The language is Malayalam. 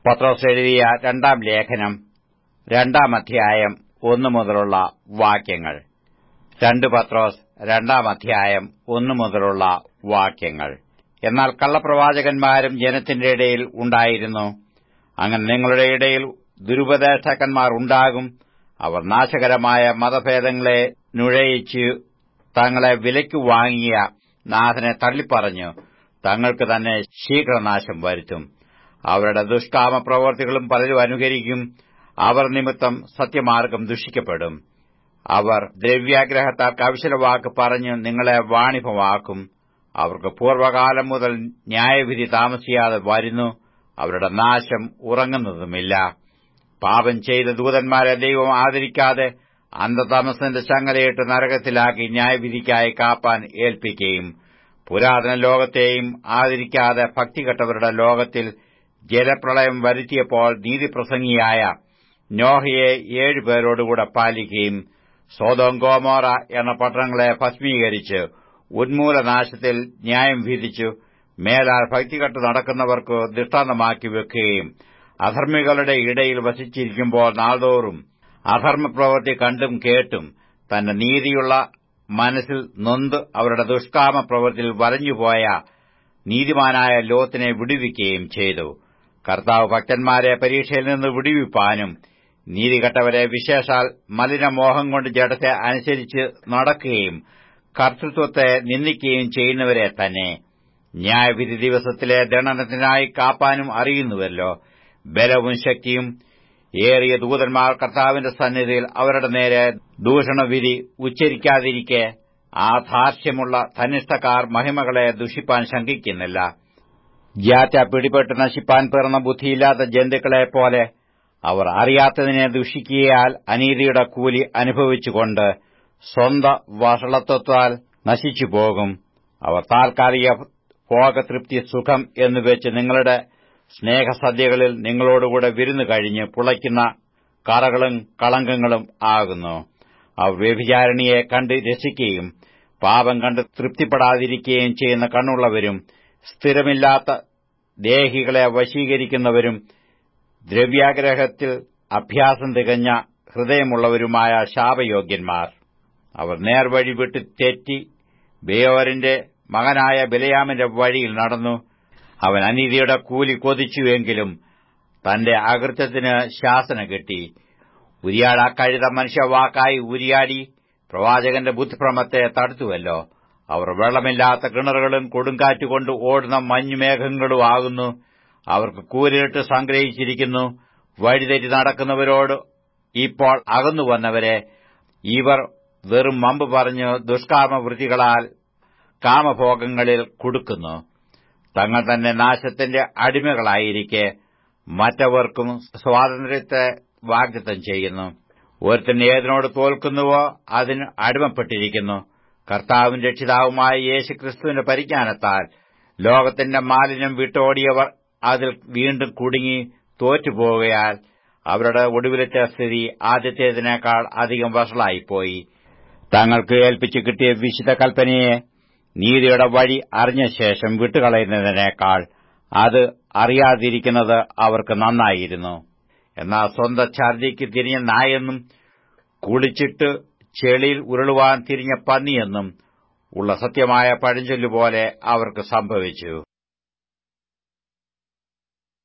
പത്രോസ് എഴുതിയ രണ്ടാം ലേഖനം രണ്ടാം അധ്യായം ഒന്നു മുതലുള്ള വാക്യങ്ങൾ രണ്ട് പത്രോസ് രണ്ടാം അധ്യായം ഒന്നു മുതലുള്ള വാക്യങ്ങൾ എന്നാൽ കള്ളപ്രവാചകന്മാരും ജനത്തിന്റെ ഇടയിൽ ഉണ്ടായിരുന്നു അങ്ങനെ നിങ്ങളുടെ ഇടയിൽ ദുരുപദേഷ്ടാക്കന്മാർ ഉണ്ടാകും അവർ നാശകരമായ മതഭേദങ്ങളെ നുഴയിച്ച് തങ്ങളെ വിലയ്ക്ക് വാങ്ങിയ നാഥനെ തള്ളിപ്പറഞ്ഞു തങ്ങൾക്ക് തന്നെ ശീഘ്രനാശം വരുത്തും അവരുടെ ദുഷ്കാമ പ്രവർത്തികളും പലരും അനുകരിക്കും അവർ നിമിത്തം സത്യമാർഗം ദുഷിക്കപ്പെടും അവർ ദ്രവ്യാഗ്രഹത്താൽ കവിശലവാക്ക് പറഞ്ഞ് നിങ്ങളെ വാണിഭമാക്കും അവർക്ക് പൂർവ്വകാലം മുതൽ ന്യായവിധി താമസിയാതെ വരുന്നു അവരുടെ നാശം ഉറങ്ങുന്നതുമില്ല പാപം ചെയ്ത ദൂതന്മാരെ ദൈവം ആദരിക്കാതെ അന്ധതമസിന്റെ ചങ്ങലയിട്ട് നരകത്തിലാക്കി ന്യായവിധിക്കായി കാപ്പാൻ ഏൽപ്പിക്കുകയും പുരാതന ലോകത്തെയും ആദരിക്കാതെ ഭക്തികെട്ടവരുടെ ലോകത്തിൽ ജലപ്രളയം വരുത്തിയപ്പോൾ നീതിപ്രസംഗിയായ നോഹയെ ഏഴുപേരോടുകൂടെ പാലിക്കുകയും സോതോം ഗോമോറ എന്ന പട്ടണങ്ങളെ ഭസ്മീകരിച്ച് ഉന്മൂലനാശത്തിൽ ന്യായം വിധിച്ചു മേലാൽ ഭക്തികെട്ട് നടക്കുന്നവർക്ക് ദൃഷ്ടാന്തമാക്കി വെക്കുകയും അധർമ്മികളുടെ ഇടയിൽ വസിച്ചിരിക്കുമ്പോൾ നാൾതോറും അധർമ്മപ്രവൃത്തി കണ്ടും കേട്ടും തന്റെ നീതിയുള്ള മനസ്സിൽ നൊന്ത് അവരുടെ ദുഷ്കാമ പ്രവൃത്തിയിൽ വലഞ്ഞുപോയ നീതിമാനായ ലോത്തിനെ വിടുവിക്കുകയും ചെയ്തു കർത്താവ് ഭക്തന്മാരെ പരീക്ഷയിൽ നിന്ന് വിടുവിപ്പാനും നീതികെട്ടവരെ വിശേഷാൽ മലിനമോഹം കൊണ്ട് ജഡത്തെ അനുസരിച്ച് നടക്കുകയും കർത്തൃത്വത്തെ നിന്ദിക്കുകയും ചെയ്യുന്നവരെ തന്നെ ന്യായവിധി ദിവസത്തിലെ ദണ്ഡനത്തിനായി കാപ്പാനും അറിയുന്നുവല്ലോ ബലവും ശക്തിയും ഏറിയ ദൂതന്മാർ കർത്താവിന്റെ സന്നിധിയിൽ അവരുടെ നേരെ ദൂഷണവിധി ഉച്ചരിക്കാതിരിക്കെ ആ ധാർഷ്ട്യമുള്ള ധനിഷ്ഠക്കാർ മഹിമകളെ ദുഷിപ്പാൻ ശങ്കിക്കുന്നില്ല ജ്യാറ്റ പിടിപെട്ട് നശിപ്പാൻ പിറന്ന ബുദ്ധിയില്ലാത്ത ജന്തുക്കളെ പോലെ അവർ അറിയാത്തതിനെ ദുഷിക്കിയാൽ അനീതിയുടെ കൂലി അനുഭവിച്ചുകൊണ്ട് സ്വന്ത വഷളത്വത്താൽ നശിച്ചുപോകും അവർ താൽക്കാലിക ഭോഗതൃപ്തി സുഖം എന്നുവെച്ച് നിങ്ങളുടെ സ്നേഹസദ്യകളിൽ നിങ്ങളോടുകൂടെ വിരുന്നു കഴിഞ്ഞ് പുളയ്ക്കുന്ന കറകളും കളങ്കങ്ങളും ആകുന്നു അവർ വ്യഭിചാരണിയെ കണ്ട് രസിക്കുകയും പാപം കണ്ട് തൃപ്തിപ്പെടാതിരിക്കുകയും ചെയ്യുന്ന കണ്ണുള്ളവരും സ്ഥിരമില്ലാത്ത ദേഹികളെ വശീകരിക്കുന്നവരും ദ്രവ്യാഗ്രഹത്തിൽ അഭ്യാസം തികഞ്ഞ ഹൃദയമുള്ളവരുമായ ശാപയോഗ്യന്മാർ അവർ നേർവഴി വിട്ട് തെറ്റി ബേയോറിന്റെ മകനായ ബലയാമിന്റെ വഴിയിൽ നടന്നു അവൻ അനീതിയുടെ കൂലി കൊതിച്ചുവെങ്കിലും തന്റെ അകൃത്യത്തിന് ശാസന കിട്ടി ഉരിയാട് അക്കഴുത മനുഷ്യവാക്കായി ഉരിയാടി പ്രവാചകന്റെ ബുദ്ധിഭ്രമത്തെ തടുത്തുവല്ലോ അവർ വെള്ളമില്ലാത്ത കിണറുകളും കൊടുങ്കാറ്റുകൊണ്ട് ഓടുന്ന മഞ്ഞുമേഘങ്ങളും ആകുന്നു അവർക്ക് കൂരിട്ട് സംഗ്രഹിച്ചിരിക്കുന്നു വഴിതെറ്റി നടക്കുന്നവരോട് ഇപ്പോൾ അകന്നു വന്നവരെ ഇവർ വെറും മമ്പ് പറഞ്ഞ് ദുഷ്കാമവൃത്തികളാൽ കാമഭോഗങ്ങളിൽ കൊടുക്കുന്നു തങ്ങൾ തന്നെ നാശത്തിന്റെ അടിമകളായിരിക്കെ മറ്റവർക്കും സ്വാതന്ത്ര്യത്തെ വാഗ്ദത്തം ചെയ്യുന്നു ഒരുത്തൻ ഏതിനോട് തോൽക്കുന്നുവോ അതിന് അടിമപ്പെട്ടിരിക്കുന്നു കർത്താവും രക്ഷിതാവുമായ യേശുക്രിസ്തുവിന്റെ പരിജ്ഞാനത്താൽ ലോകത്തിന്റെ മാലിന്യം വിട്ടോടിയവർ അതിൽ വീണ്ടും കുടുങ്ങി തോറ്റുപോകയാൽ അവരുടെ ഒടുവിലത്തെ സ്ഥിതി ആദ്യത്തേതിനേക്കാൾ അധികം വഷളായിപ്പോയി തങ്ങൾക്ക് ഏൽപ്പിച്ചു കിട്ടിയ വിശുദ്ധ കൽപ്പനയെ നീതിയുടെ വഴി അറിഞ്ഞ ശേഷം വിട്ടുകളയുന്നതിനേക്കാൾ അത് അറിയാതിരിക്കുന്നത് അവർക്ക് നന്നായിരുന്നു എന്നാൽ സ്വന്തം ഛർദിക്ക് തിരിഞ്ഞ നായെന്നും കുളിച്ചിട്ട് ചെളിയിൽ ഉരുളുവാൻ തിരിഞ്ഞ പന്നിയെന്നും ഉള്ള സത്യമായ പഴഞ്ചൊല്ലുപോലെ അവർക്ക് സംഭവിച്ചു